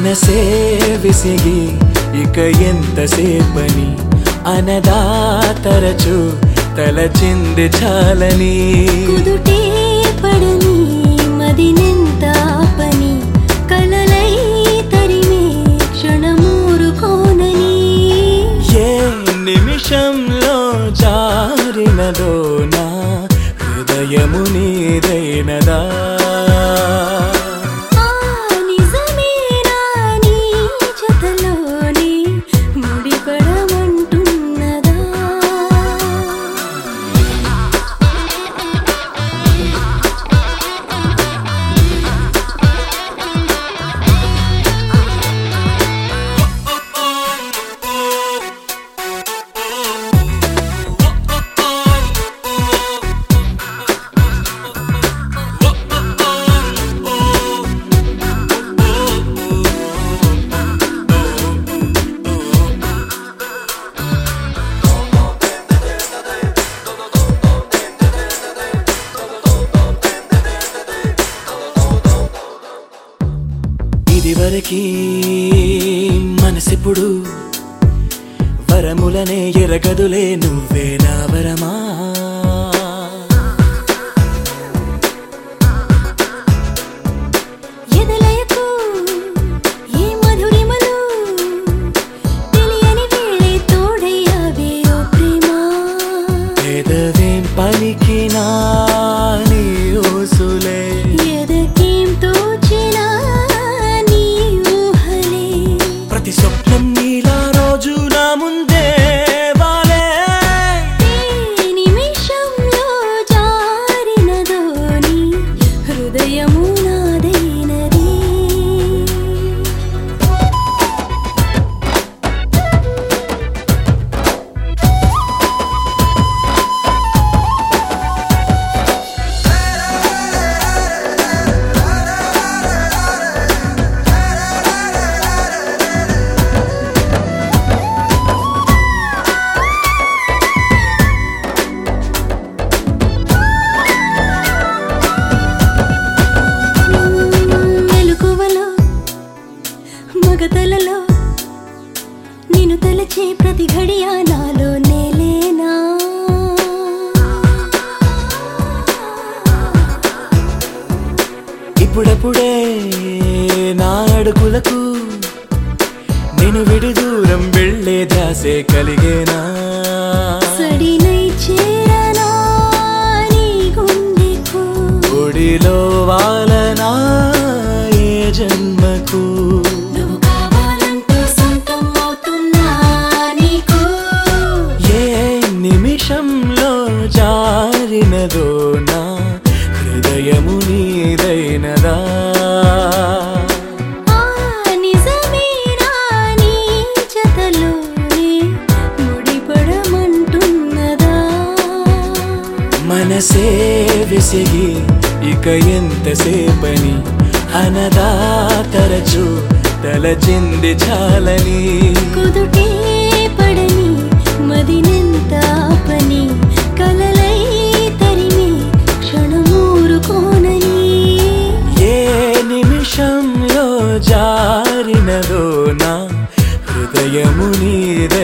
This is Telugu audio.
మనసే విసిగి ఇక ఎంతసేపని అనదా తరచు తలచింది చాలని కుదుటే పడని మదినెంత పని కలలై తరిమే క్షణమూరుకోనని ఏ నిమిషంలో జారినదో నా హృదయము నీదైనదా ఆ నిజమేనా నీ జతలోనే ముడిపడమంటున్నదా ఇదివరకి మనసిప్పుడు వరములనే ఎరగదులే నువ్వే నా వరమా ఎదలయకు ఈ మధురిమలు తెలియని వేళే తోడయ్యావే ఓ ప్రేమా పెదవేం పలికినా నీ ఊసులే ఎదకేం తోచినా నీ ఊహలే ప్రతి స్వప్నం నీలా రోజు నా ముందే వాలే ఏ నిమిషంలో జారినదో నీ హృదయము నాదైనది మెలకువలో మగతలలో నిన్ను తలచే ప్రతి ఘడియ నాలో నేలేనా ఇప్పుడప్పుడే నా అడుగులకు నేను విడి దూరం వెళ్ళే దాసే కలిగేనా సడినై చేరనా నీ గుండెకు ఒడిలో వాలనా ఏ జన్మకు నువ్వు కావాలంటూ సొంతం అవుతున్నా నీకు ఏ నిమిషంలో జారినదో నా హృదయము నీదైనదా ఆ నిజమేనా నీ జతలోనే ముడిపడమంటున్నదా మనసే విసిగి ఇక ఎంతసేపని అనదా తరచు తలచింది చాలని కుదుటే పడని మదినెంత పని కలలై తరిమి క్షణమూరుకోనని ఏ నిమిషంలో జారినదో నా హృదయము నీద